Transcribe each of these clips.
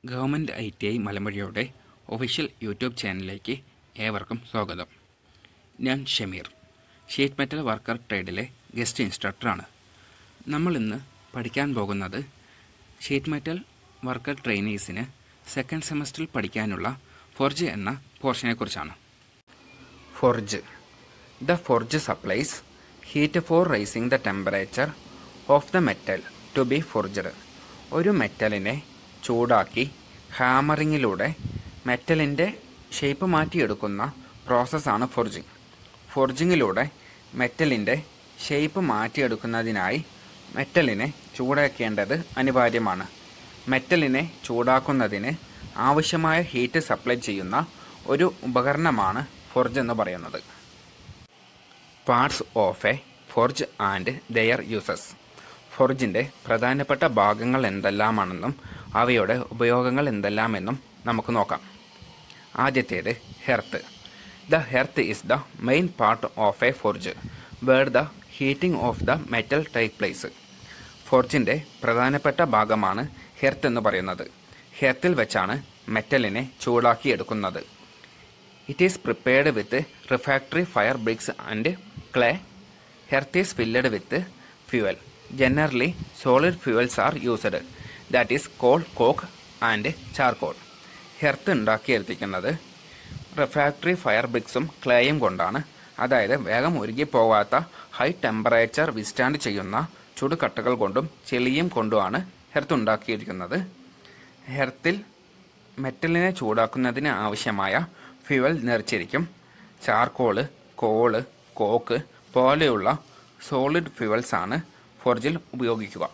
Government I T I മലമ്പുഴയുടെ official YouTube ചാനലിലേക്ക് ഏവർക്കും സ്വാഗതം ഞാൻ ഷമീർ ഷീറ്റ് മെറ്റൽ വർക്കർ ട്രേഡിലെ ഗസ്റ്റ് ഇൻസ്ട്രക്ടറാണ് നമ്മൾ ഇന്ന് പഠിക്കാൻ പോകുന്നത് ഷീറ്റ് മെറ്റൽ വർക്കർ ട്രെയിനീസിന് സെക്കൻഡ് സെമസ്റ്ററിൽ പഠിക്കാനുള്ള ഫോർജ് എന്ന പോർഷനെക്കുറിച്ചാണ് forge the forge supplies heat for raising the temperature of the metal to be forged ഒരു മെറ്റലിനെ ചൂടാക്കി ഹാമറിങ്ങിലൂടെ മെറ്റലിൻ്റെ ഷേപ്പ് മാറ്റിയെടുക്കുന്ന പ്രോസസ്സാണ് ഫോർജിങ് ഫോർജിങ്ങിലൂടെ മെറ്റലിൻ്റെ ഷേപ്പ് മാറ്റിയെടുക്കുന്നതിനായി മെറ്റലിനെ ചൂടാക്കേണ്ടത് അനിവാര്യമാണ് മെറ്റലിനെ ചൂടാക്കുന്നതിന് ആവശ്യമായ ഹീറ്റ് സപ്ലൈ ചെയ്യുന്ന ഒരു ഉപകരണമാണ് ഫോർജ് എന്ന് പറയുന്നത് parts of a forge and their uses ഫോർജിൻ്റെ പ്രധാനപ്പെട്ട ഭാഗങ്ങൾ എന്തെല്ലാമാണെന്നും അവയുടെ ഉപയോഗങ്ങൾ എന്തെല്ലാമെന്നും നമുക്ക് നോക്കാം ആദ്യത്തേത് hearth the hearth is the main part of a forge where the heating of the metal take place ഫോർജിൻ്റെ പ്രധാനപ്പെട്ട ഭാഗമാണ് ഹെർത്ത് എന്ന് പറയുന്നത് ഹെർത്തിൽ വെച്ചാണ് മെറ്റലിനെ ചൂടാക്കിയെടുക്കുന്നത് it is prepared with refractory fire bricks and clay hearth is filled with fuel generally solid fuels are used that is call coke and charcoal hearth ഉണ്ടാക്കിയെടുത്തിരിക്കുന്നത് റിഫാക്ടറി ഫയർ ബ്രിക്സും ക്ലേയും കൊണ്ടാണ് അതായത് വേഗം ഉരുകി പോകാത്ത ഹൈ ടെമ്പറേച്ചർ വിസ്റ്റാൻഡ് ചെയ്യുന്ന ചുടുകട്ടകൾ കൊണ്ടും ചെളിയും കൊണ്ടുമാണ് ഹെർത്ത് ഉണ്ടാക്കിയിരിക്കുന്നത് ഹെർത്തിൽ മെറ്റലിനെ ചൂടാക്കുന്നതിന് ആവശ്യമായ ഫ്യൂവൽ നിറച്ചിരിക്കും ചാർക്കോള് കോള് കോക്ക് പോലെയുള്ള സോളിഡ് ഫ്യൂവൽസ് ആണ് ഫോർജിൽ ഉപയോഗിക്കുക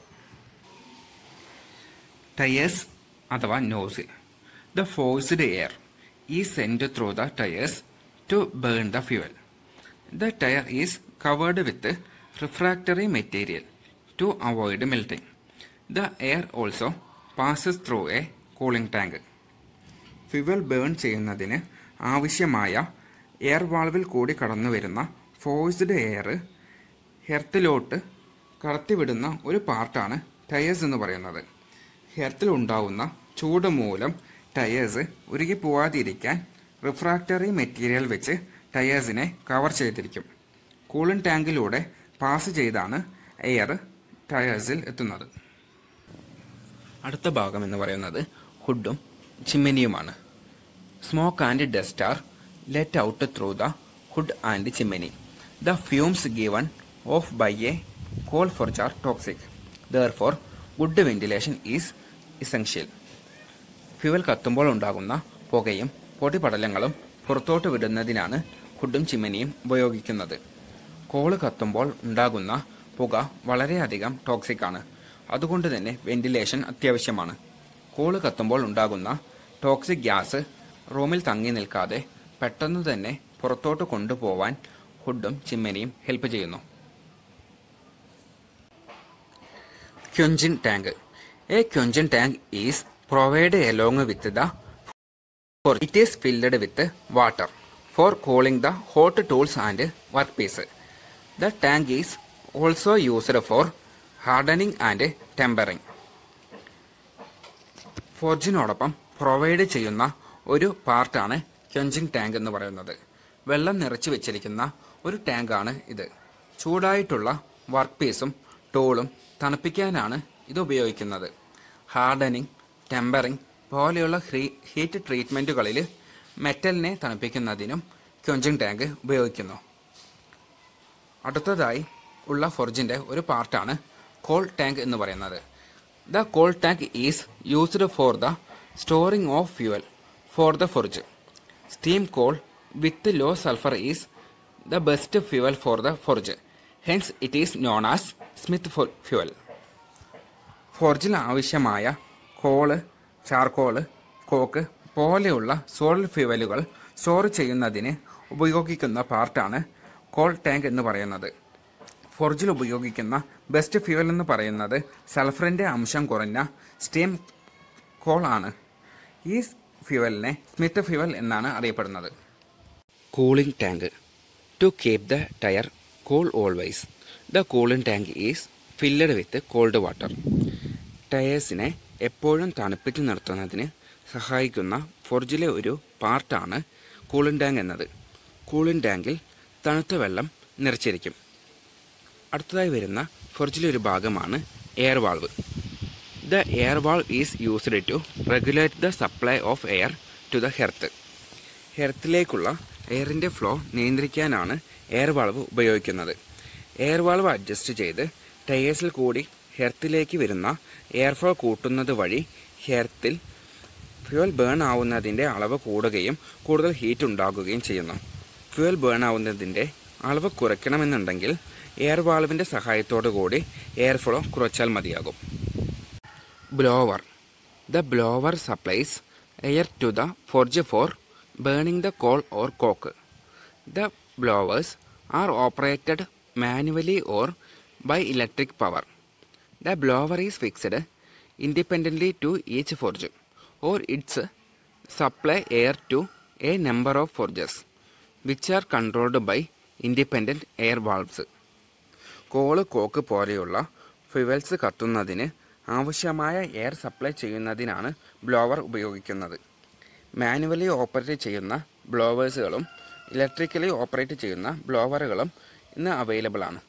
ടയേഴ്സ് അഥവാ nozzle the forced air is send through the tuyeres to burn the fuel the tuyere is covered with refractory material to avoid melting the air also passes through a cooling tank fuel burn ചെയ്യുന്നതിന് ആവശ്യമായ air വാൾവിൽ കൂടി കടന്നു വരുന്ന forced air ഹെർത്തിലോട്ട് കടത്തിവിടുന്ന ഒരു പാർട്ടാണ് tyres എന്ന് പറയുന്നത് ഹെർത്തിൽ ഉണ്ടാവുന്ന ചൂട് മൂലം ടയേഴ്സ് ഉരുകി പോവാതിരിക്കാൻ റിഫ്രാക്ടറി മെറ്റീരിയൽ വെച്ച് ടയേഴ്സിനെ കവർ ചെയ്തിരിക്കും കൂളിംഗ് ടാങ്കിലൂടെ പാസ് ചെയ്താണ് എയർ ടയേഴ്സിൽ എത്തുന്നത് അടുത്ത ഭാഗം എന്ന് പറയുന്നത് ഹുഡും ചിമ്മിനിയുമാണ് smoke and dust are let out through the hood and chimney the fumes given off by a coal forge are toxic therefore good ventilation is essential fuel കത്തുമ്പോൾ ഉണ്ടാകുന്ന പുകയും പൊടിപടലങ്ങളും പുറത്തോട്ട് വിടുന്നതിനാണ് ഹുഡും ചിമ്മിനിയും ഉപയോഗിക്കുന്നത് കോള് കത്തുമ്പോൾ ഉണ്ടാകുന്ന പുക വളരെയധികം ടോക്സിക് ആണ് അതുകൊണ്ട് തന്നെ വെന്റിലേഷൻ അത്യാവശ്യമാണ് കോള് കത്തുമ്പോൾ ഉണ്ടാകുന്ന ടോക്സിക് ഗ്യാസ് റൂമിൽ തങ്ങി നിൽക്കാതെ പെട്ടെന്ന് തന്നെ പുറത്തോട്ട് കൊണ്ടുപോവാൻ ഹുഡും ചിമ്മിനിയും ഹെൽപ്പ് ചെയ്യുന്നു quenching tank a quenching tank is provide along with the it is filled with water for cooling the hot tools and work piece the tank is also used for hardening and tempering ഫോർജിനോടൊപ്പം provide ചെയ്യുന്ന ഒരു പാർട്ടാണ് ക്യൊഞ്ചിങ് tank എന്ന് പറയുന്നത് വെള്ളം നിറച്ചു വെച്ചിരിക്കുന്ന ഒരു ടാങ്കാണ് ഇത് ചൂടായിട്ടുള്ള വർക്ക് പീസും ടൂളും തണുപ്പിക്കാനാണ് ഇത് ഉപയോഗിക്കുന്നത് ഹാർഡനിങ് ടെമ്പറിംഗ് പോലെയുള്ള ഹീറ്റ് ട്രീറ്റ്മെൻറ്റുകളിൽ മെറ്റലിനെ തണുപ്പിക്കുന്നതിനും ക്യൊഞ്ചിങ് ടാങ്ക് ഉപയോഗിക്കുന്നു അടുത്തതായി ഉള്ള ഫോർജിൻ്റെ ഒരു പാർട്ടാണ് കോൾ ടാങ്ക് എന്ന് പറയുന്നത് the coal tank is used for the storing of fuel for the forge steam coal with low sulphur is the best fuel for the forge hence it is known as smith fuel ഫോർജിൽ ആവശ്യമായ coal charcoal coke പോലെയുള്ള solid ഫ്യൂവലുകൾ store ചെയ്യുന്നതിന് ഉപയോഗിക്കുന്ന പാർട്ടാണ് call tank എന്ന് പറയുന്നത് ഫോർജിൽ ഉപയോഗിക്കുന്ന ബെസ്റ്റ് ഫ്യൂവൽ എന്ന് പറയുന്നത് സൾഫറിൻ്റെ അംശം കുറഞ്ഞ സ്റ്റീം കോൾ ആണ് ഈ ഫ്യൂവലിനെ സ്മിത്ത് ഫ്യൂവൽ എന്നാണ് അറിയപ്പെടുന്നത് cooling tank to keep the tuyere cool always the cooling tank is filled with cold water ടയേഴ്സിനെ എപ്പോഴും തണുപ്പിച്ച് നിർത്തുന്നതിന് സഹായിക്കുന്ന ഫോർജിലെ ഒരു പാർട്ടാണ് കൂളിംഗ് ടാങ്ക് എന്നത് കൂളിംഗ് ടാങ്കിൽ തണുത്ത വെള്ളം നിറച്ചിരിക്കും അടുത്തതായി വരുന്ന ഫോർജിലെ ഒരു ഭാഗമാണ് air valve the air valve is used to regulate the supply of air to the hearth ഹെർത്തിലേക്കുള്ള എയറിൻ്റെ ഫ്ലോ നിയന്ത്രിക്കാനാണ് എയർ വാൾവ് ഉപയോഗിക്കുന്നത് എയർ വാൾവ് അഡ്ജസ്റ്റ് ചെയ്ത് ടയേഴ്സിൽ കൂടി ഹെർത്തിലേക്ക് വരുന്ന എയർ ഫ്ലോ കൂട്ടുന്നത് വഴി ഹെർത്തിൽ ഫ്യൂവൽ ബേൺ ആവുന്നതിൻ്റെ അളവ് കൂടുകയും കൂടുതൽ ഹീറ്റ് ഉണ്ടാകുകയും ചെയ്യുന്നു ഫ്യൂവൽ ബേൺ ആവുന്നതിൻ്റെ അളവ് കുറയ്ക്കണമെന്നുണ്ടെങ്കിൽ എയർ വാൾവിൻ്റെ സഹായത്തോടു കൂടി എയർ ഫ്ലോ കുറച്ചാൽ മതിയാകും blower the blower supplies air to the forge for burning the coal or coke the blowers are operated manually or by electric power the blower is fixed independently to each forge or its supply air to a number of forges which are controlled by independent air valves coal coke പോലെയുള്ള fuels കത്തുന്നതിന് ആവശ്യമായ air supply ചെയ്യുന്നതിനാണ് blower ഉപയോഗിക്കുന്നത് manually operate ചെയ്യുന്ന ബ്ലോവേഴ്സുകളും electrically operate ചെയ്യുന്ന ബ്ലോവറുകളും ഇന്ന് available ആണ്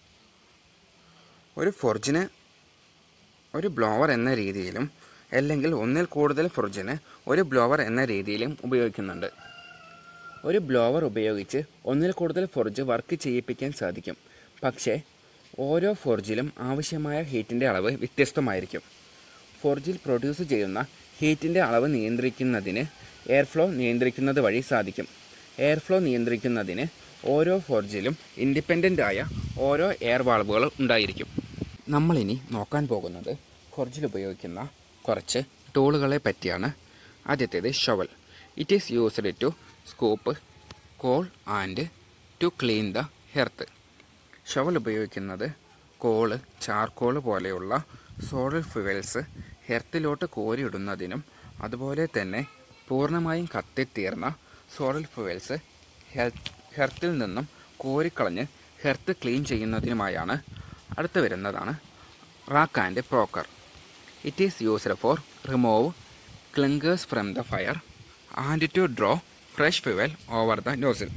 ഒരു ഫോർജിന് ഒരു ബ്ലോവർ എന്ന രീതിയിലും അല്ലെങ്കിൽ ഒന്നിൽ കൂടുതൽ ഫ്രിഡ്ജിന് ഒരു ബ്ലോവർ എന്ന രീതിയിലും ഉപയോഗിക്കുന്നുണ്ട് ഒരു ബ്ലോവർ ഉപയോഗിച്ച് ഒന്നിൽ കൂടുതൽ ഫോർജ് വർക്ക് ചെയ്യിപ്പിക്കാൻ സാധിക്കും പക്ഷേ ഓരോ ഫോർജിലും ആവശ്യമായ ഹീറ്റിൻ്റെ അളവ് വ്യത്യസ്തമായിരിക്കും ഫോർജിൽ പ്രൊഡ്യൂസ് ചെയ്യുന്ന ഹീറ്റിൻ്റെ അളവ് നിയന്ത്രിക്കുന്നതിന് എയർ ഫ്ലോ നിയന്ത്രിക്കുന്നത് വഴി സാധിക്കും എയർ ഫ്ലോ നിയന്ത്രിക്കുന്നതിന് ഓരോ ഫോർജിലും ഇൻഡിപെൻഡൻ്റ് ആയ ഓരോ എയർ വാൾവുകൾ ഉണ്ടായിരിക്കും നമ്മളിനി നോക്കാൻ പോകുന്നത് ഫോർജിൽ ഉപയോഗിക്കുന്ന കുറച്ച് ടൂളുകളെ പറ്റിയാണ് ആദ്യത്തേത് shovel it is used to scoop coal and to clean the hearth shovel ഉപയോഗിക്കുന്നത് കോള് ചാർക്കോള് പോലെയുള്ള സോളർ ഫ്യുവൽസ് ഹെർത്തിലോട്ട് കോരിയിടുന്നതിനും അതുപോലെ തന്നെ പൂർണ്ണമായും കത്തിത്തീർന്ന സോളർ ഫ്യുവൽസ് ഹെൽത്ത് ഹെർത്തിൽ നിന്നും കോരിക്കളഞ്ഞ് ഹെർത്ത് ക്ലീൻ ചെയ്യുന്നതിനുമായാണ് അടുത്ത് വരുന്നതാണ് rake and poker it is used for remove clinkers from the fire and to draw fresh fuel over the nozzle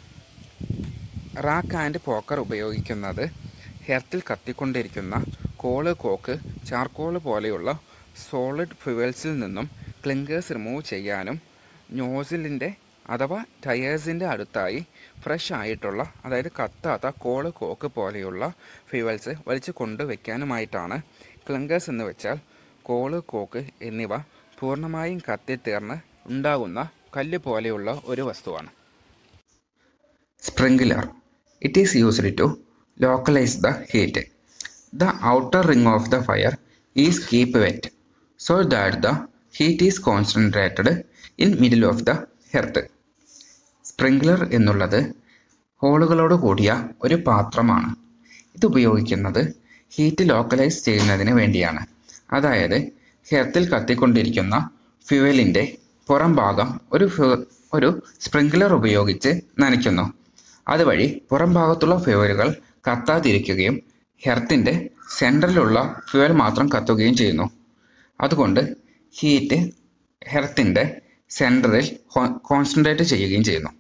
rake and poker ഉപയോഗിക്കുന്നത് ഹെർത്തിൽ കത്തിക്കൊണ്ടിരിക്കുന്ന കോള് കോക്ക് ചാർക്കോള് പോലെയുള്ള സോളിഡ് ഫ്യുവൽസിൽ നിന്നും ക്ലിങ്കേഴ്സ് റിമൂവ് ചെയ്യാനും നോസിലിൻ്റെ അഥവാ ടയേഴ്സിൻ്റെ അടുത്തായി ഫ്രഷ് ആയിട്ടുള്ള അതായത് കത്താത്ത കോള് കോക്ക് പോലെയുള്ള ഫ്യുവൽസ് വലിച്ചു കൊണ്ടുവയ്ക്കാനുമായിട്ടാണ് ക്ലിങ്കേഴ്സ് എന്ന് വെച്ചാൽ കോള് കോക്ക് എന്നിവ പൂർണ്ണമായും കത്തിത്തീർന്ന് ഉണ്ടാകുന്ന കല്ല് പോലെയുള്ള ഒരു വസ്തുവാണ് Sprinkler. It is used to localize the heat. The outer ring of the fire is keep wet so that the heat is concentrated in middle of the earth. Sprinkler എന്നുള്ളത് ഹോളുകളോട് കൂടിയ ഒരു പാത്രമാണ് ഇത് ഉപയോഗിക്കുന്നത് ഹീറ്റ് ലോക്കലൈസ് ചെയ്യുന്നതിന് വേണ്ടിയാണ് അതായത് ഹെർത്തിൽ കത്തിക്കൊണ്ടിരിക്കുന്ന ഫ്യുവലിൻ്റെ പുറം ഭാഗം ഒരു ഫ്യു- ഒരു സ്പ്രിങ്ക്ലർ ഉപയോഗിച്ച് നനയ്ക്കുന്നു അതുവഴി പുറം ഭാഗത്തുള്ള ഫ്യൂവലുകൾ കത്താതിരിക്കുകയും ഹെർത്തിൻ്റെ സെൻറ്ററിലുള്ള ഫ്യൂവൽ മാത്രം കത്തുകയും ചെയ്യുന്നു അതുകൊണ്ട് ഹീറ്റ് ഹെർത്തിൻ്റെ സെൻറ്ററിൽ കോൺസെൻട്രേറ്റ് ചെയ്യുകയും ചെയ്യുന്നു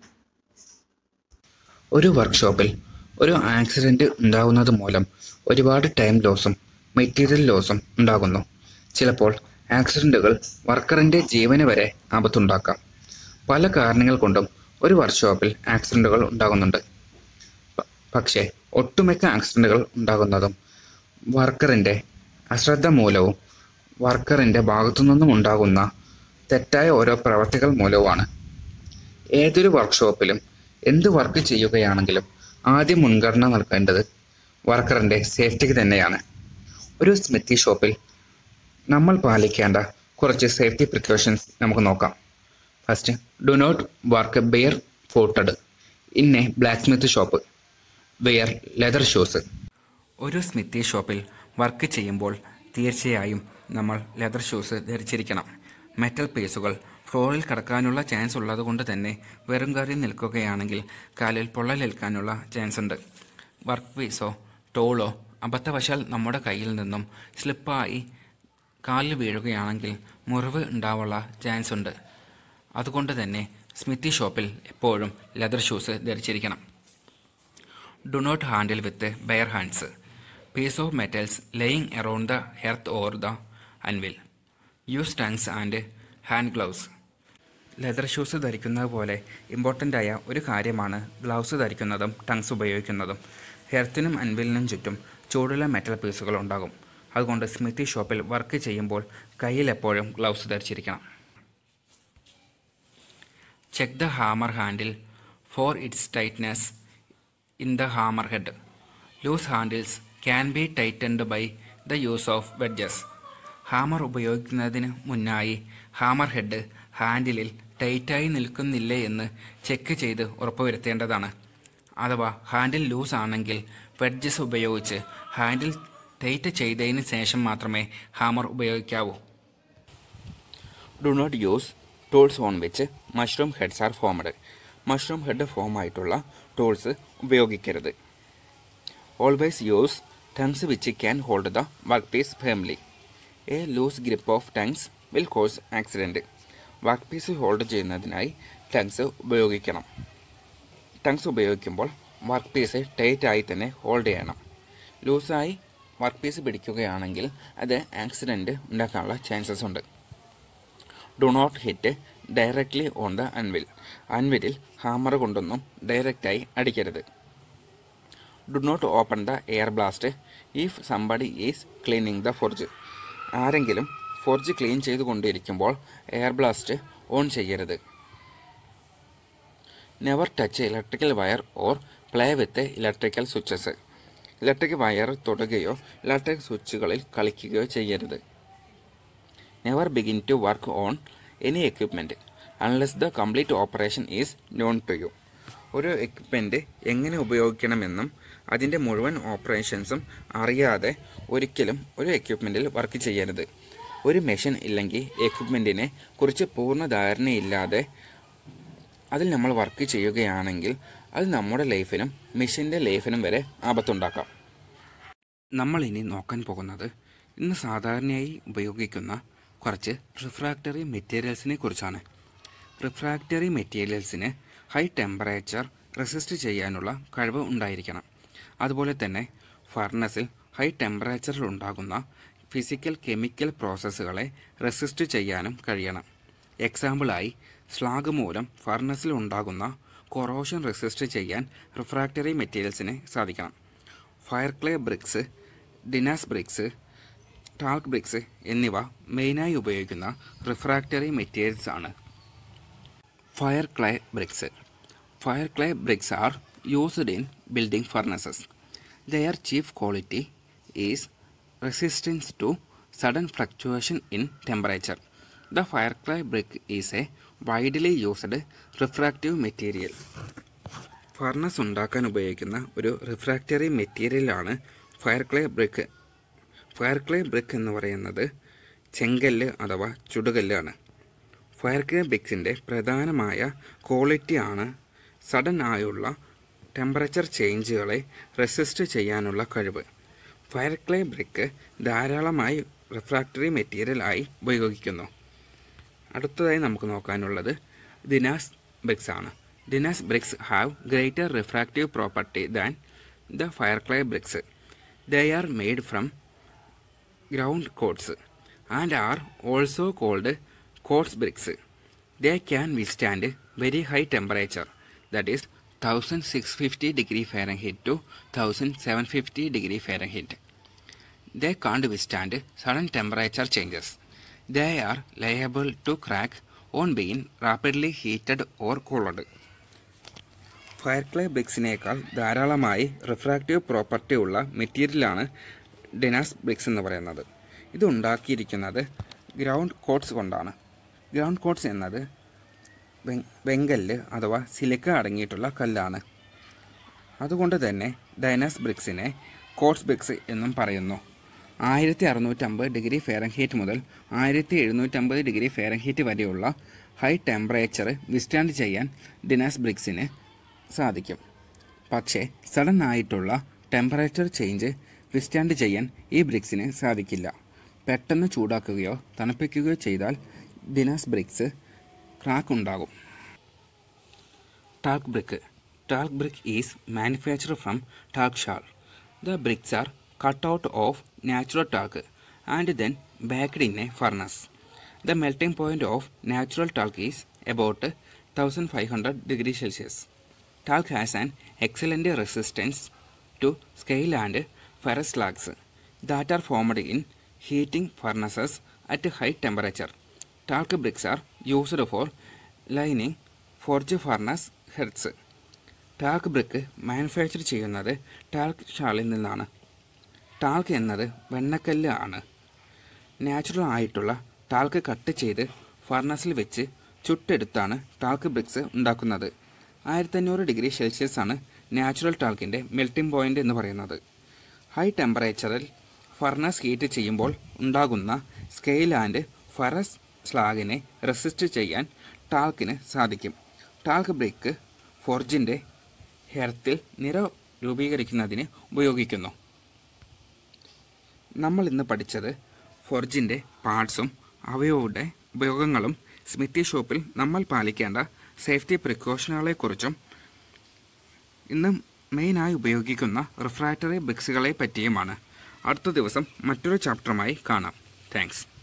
ഒരു വർക്ക്ഷോപ്പിൽ ഒരു ആക്സിഡൻറ്റ് ഉണ്ടാകുന്നത് മൂലം ഒരുപാട് ടൈം ലോസും മെറ്റീരിയൽ ലോസും ഉണ്ടാകുന്നു ചിലപ്പോൾ ആക്സിഡൻറ്റുകൾ വർക്കറിൻ്റെ ജീവന് വരെ ആപത്തുണ്ടാക്കാം പല കാരണങ്ങൾ കൊണ്ടും ഒരു വർക്ക്ഷോപ്പിൽ ആക്സിഡൻറ്റുകൾ ഉണ്ടാകുന്നുണ്ട് പ- പക്ഷേ ഒട്ടുമിക്ക ആക്സിഡൻറ്റുകൾ ഉണ്ടാകുന്നതും വർക്കറിൻ്റെ അശ്രദ്ധ മൂലവും വർക്കറിൻ്റെ ഭാഗത്തു നിന്നും ഉണ്ടാകുന്ന തെറ്റായ ഓരോ പ്രവർത്തികൾ മൂലവുമാണ് ഏതൊരു വർക്ക്ഷോപ്പിലും എന്ത് വർക്ക് ചെയ്യുകയാണെങ്കിലും ആദ്യം മുൻഗണന നൽകേണ്ടത് വർക്കറിൻ്റെ സേഫ്റ്റിക്ക് തന്നെയാണ് ഒരു സ്മിത്തി ഷോപ്പിൽ നമ്മൾ പാലിക്കേണ്ട കുറച്ച് സേഫ്റ്റി പ്രിക്കോഷൻസ് നമുക്ക് നോക്കാം first do not work barefooted in a blacksmith shop wear leather shoes ഒരു സ്മിത്തി ഷോപ്പിൽ വർക്ക് ചെയ്യുമ്പോൾ തീർച്ചയായും നമ്മൾ ലെതർ ഷൂസ് ധരിച്ചിരിക്കണം മെറ്റൽ പീസുകൾ ഫ്ലോറിൽ കിടക്കാനുള്ള ചാൻസ് ഉള്ളതുകൊണ്ട് തന്നെ വെറും കയറി നിൽക്കുകയാണെങ്കിൽ കാലിൽ പൊള്ളലേൽക്കാനുള്ള ചാൻസ് ഉണ്ട് വർക്ക് പീസോ ടോളോ അബദ്ധവശാൽ നമ്മുടെ കയ്യിൽ നിന്നും സ്ലിപ്പായി കാലിൽ വീഴുകയാണെങ്കിൽ മുറിവ് ഉണ്ടാവാനുള്ള ചാൻസ് ഉണ്ട് അതുകൊണ്ട് തന്നെ സ്മിത്തി ഷോപ്പിൽ എപ്പോഴും ലെതർ ഷൂസ് ധരിച്ചിരിക്കണം do not handle with bare hands piece of metals laying around the hearth or the anvil use tongs and hand gloves leather shoes ധരിക്കുന്നത് പോലെ ഇമ്പോർട്ടൻ്റ് ആയ ഒരു കാര്യമാണ് ഗ്ലൗസ് ധരിക്കുന്നതും ടങ്സ് ഉപയോഗിക്കുന്നതും ഹെർത്തിനും അൻവിലിനും ചുറ്റും ചൂടുള്ള മെറ്റൽ പീസുകൾ ഉണ്ടാകും അതുകൊണ്ട് സ്മിത്തി ഷോപ്പിൽ വർക്ക് ചെയ്യുമ്പോൾ കയ്യിൽ എപ്പോഴും ഗ്ലൗസ് ധരിച്ചിരിക്കണം check the hammer handle for its tightness in the hammer head loose handles can be tightened by the use of wedges hammer ഉപയോഗിക്കുന്നതിന് മുന്നായി ഹാമർ ഹെഡ് ഹാൻഡിലിൽ ടൈറ്റായി നിൽക്കുന്നില്ലേ എന്ന് ചെക്ക് ചെയ്ത് ഉറപ്പുവരുത്തേണ്ടതാണ് അഥവാ ഹാൻഡിൽ ലൂസ് ആണെങ്കിൽ വെഡ്ജസ് ഉപയോഗിച്ച് ഹാൻഡിൽ ടൈറ്റ് ചെയ്തതിന് ശേഷം മാത്രമേ ഹാമർ ഉപയോഗിക്കാവൂ do not use tools on which mushroom heads are formed mushroom head form ആയിട്ടുള്ള ടൂൾസ് ഉപയോഗിക്കരുത് always use tongs which can hold the work piece firmly a loose grip of tongs will cause accident work piece hold ചെയ്യുന്നതിനായി tongs ഉപയോഗിക്കണം tongs ഉപയോഗിക്കുമ്പോൾ work piece ടൈറ്റായി തന്നെ hold ചെയ്യണം ലൂസായി work piece പിടിക്കുകയാണെങ്കിൽ അത് ആക്സിഡൻറ്റ് ഉണ്ടാക്കാനുള്ള ചാൻസസ് ഉണ്ട് do not hit directly on the anvil അൻവിലിൽ ഹാമർ കൊണ്ടൊന്നും ഡയറക്റ്റായി അടിക്കരുത് do not open the air blast if somebody is cleaning the forge ആരെങ്കിലും ഫോർജ് ക്ലീൻ ചെയ്തുകൊണ്ടിരിക്കുമ്പോൾ എയർ ബ്ലാസ്റ്റ് ഓൺ ചെയ്യരുത് never touch electrical wire or play with electrical switches electric wire തൊടുകയോ electric സ്വിച്ചുകളിൽ കളിക്കുകയോ ചെയ്യരുത് never begin to work on any equipment unless the complete operation is known to you ഒരു equipment എങ്ങനെ ഉപയോഗിക്കണമെന്നും അതിൻ്റെ മുഴുവൻ ഓപ്പറേഷൻസും അറിയാതെ ഒരിക്കലും ഒരു എക്യുപ്മെൻറ്റിൽ വർക്ക് ചെയ്യരുത് ഒരു മെഷീൻ ഇല്ലെങ്കിൽ എക്യുപ്മെൻറ്റിനെ കുറിച്ച് പൂർണ്ണ ധാരണയില്ലാതെ അതിൽ നമ്മൾ വർക്ക് ചെയ്യുകയാണെങ്കിൽ അത് നമ്മുടെ ലൈഫിനും മെഷീൻ്റെ ലൈഫിനും വരെ ആപത്തുണ്ടാക്കാം നമ്മൾ ഇനി നോക്കാൻ പോകുന്നത് ഇന്ന് സാധാരണയായി ഉപയോഗിക്കുന്ന കുറച്ച് റിഫ്രാക്ടറി മെറ്റീരിയൽസിനെ കുറിച്ചാണ് റിഫ്രാക്ടറി മെറ്റീരിയൽസിന് ഹൈ ടെമ്പറേച്ചർ റെസിസ്റ്റ് ചെയ്യാനുള്ള കഴിവ് ഉണ്ടായിരിക്കണം അതുപോലെ തന്നെ ഫർണസിൽ ഹൈ ടെമ്പറേച്ചറിൽ ഉണ്ടാകുന്ന ഫിസിക്കൽ കെമിക്കൽ പ്രോസസ്സുകളെ റെസിസ്റ്റ് ചെയ്യാനും കഴിയണം എക്സാമ്പിളായി സ്ലാഗ് മൂലം ഫർണസിൽ ഉണ്ടാകുന്ന കൊറോഷൻ റെസിസ്റ്റ് ചെയ്യാൻ റിഫ്രാക്ടറി മെറ്റീരിയൽസിന് സാധിക്കണം fire clay bricks Dinas bricks talc bricks എന്നിവ മെയിനായി ഉപയോഗിക്കുന്ന റിഫ്രാക്ടറി മെറ്റീരിയൽസ് ആണ് fire clay bricks fire clay bricks are used in building furnaces their chief quality is resistance to sudden fluctuation in temperature the fire clay brick is a widely used refractive material furnace ഉണ്ടാക്കാൻ ഉപയോഗിക്കുന്ന ഒരു refractory മെറ്റീരിയലാണ് fire clay brick fire clay brick എന്ന് പറയുന്നത് ചെങ്കല്ല് അഥവാ ചുടുകല്ലാണ് fire clay ബ്രിക്സിൻ്റെ പ്രധാനമായ ക്വാളിറ്റിയാണ് sudden ആയുള്ള ടെമ്പറേച്ചർ ചേഞ്ചുകളെ റെസിസ്റ്റ് ചെയ്യാനുള്ള കഴിവ് ഫയർ ക്ലേ ബ്രിക്ക് ധാരാളമായി റിഫ്രാക്ടറി മെറ്റീരിയൽ ആയി ഉപയോഗിക്കുന്നു അടുത്തതായി നമുക്ക് നോക്കാനുള്ളത് ദിനാസ് ബ്രിക്സ് ആണ് Dinas bricks have greater refractive property than the fire clay bricks they are made from ground quartz and are also called quartz bricks they can withstand very high temperature that is thousand six fifty degree Fahrenheit to thousand seven fifty degree Fahrenheit they can't withstand sudden temperature changes. They are liable to crack on being rapidly heated or cooled. Fire clay ബ്രിക്സിനേക്കാൾ ധാരാളമായി refractive property ഉള്ള മെറ്റീരിയലാണ് ഡെനാസ് BRICS എന്ന് പറയുന്നത് ഇത് ഉണ്ടാക്കിയിരിക്കുന്നത് ground quartz കൊണ്ടാണ് ground quartz എന്നത് വെ- വെങ്കല്ല് അഥവാ സിലിക്ക അടങ്ങിയിട്ടുള്ള കല്ലാണ് അതുകൊണ്ട് തന്നെ ഡൈനാസ് ബ്രിക്സിനെ കോട്സ് ബ്രിക്സ് എന്നും പറയുന്നു ആയിരത്തി അറുന്നൂറ്റമ്പത് ഡിഗ്രി ഫാരൻഹീറ്റ് മുതൽ ആയിരത്തി എഴുന്നൂറ്റമ്പത് ഡിഗ്രി ഫാരൻഹീറ്റ് വരെയുള്ള ഹൈ ടെമ്പറേച്ചർ വിസ്റ്റാൻഡ് ചെയ്യാൻ ഡിനാസ് ബ്രിക്സിന് സാധിക്കും പക്ഷേ സഡൻ ആയിട്ടുള്ള ടെമ്പറേച്ചർ ചേഞ്ച് വിസ്റ്റാൻഡ് ചെയ്യാൻ ഈ ബ്രിക്സിന് സാധിക്കില്ല പെട്ടെന്ന് ചൂടാക്കുകയോ തണുപ്പിക്കുകയോ ചെയ്താൽ ദിനാസ് ബ്രിക്സ് ക്രാക്ക് ഉണ്ടാകും talc brick talc brick is manufacture from talc shale the bricks are cut out of natural talc and then baked in a furnace. The melting point of natural talc is about 1500 degrees Celsius. Talc has an excellent resistance to scale and ferrous slugs that are formed in heating furnaces at high temperature. Talc bricks are used for lining forge furnace heads. Talc brick manufacture ചെയ്യുന്നത് talc ഷാളിൽ നിന്നാണ് talc എന്നത് വെണ്ണക്കല്ല് ആണ് natural ആയിട്ടുള്ള talc cut ചെയ്ത് ഫർണസിൽ വെച്ച് ചുട്ടെടുത്താണ് talc bricks ഉണ്ടാക്കുന്നത് ആയിരത്തഞ്ഞൂറ് ഡിഗ്രി സെൽഷ്യസ് ആണ് നാച്ചുറൽ ടാൽക്കിൻ്റെ മെൽറ്റിംഗ് പോയിൻ്റ് എന്ന് പറയുന്നത് ഹൈ ടെമ്പറേച്ചറിൽ ഫർണസ് ഹീറ്റ് ചെയ്യുമ്പോൾ ഉണ്ടാകുന്ന സ്കെയിൽ ആൻഡ് ഫറസ് സ്ലാഗിനെ റെസിസ്റ്റ് ചെയ്യാൻ ടാൽക്കിന് സാധിക്കും ടാൽക്ക് ബ്രിക്ക് ഫോർജിൻ്റെ ഹെർത്തിൽ നിര രൂപീകരിക്കുന്നതിന് ഉപയോഗിക്കുന്നു നമ്മൾ ഇന്ന് പഠിച്ചത് ഫോർജിൻ്റെ പാർട്സും അവയുടെ ഉപയോഗങ്ങളും സ്മിത്തി ഷോപ്പിൽ നമ്മൾ പാലിക്കേണ്ട സേഫ്റ്റി പ്രിക്കോഷനുകളെക്കുറിച്ചും ഇന്ന് മെയിനായി ഉപയോഗിക്കുന്ന റിഫ്രാക്ടറി ബ്രിക്സുകളെ പറ്റിയുമാണ് അടുത്ത ദിവസം മറ്റൊരു ചാപ്റ്ററുമായി കാണാം താങ്ക്സ്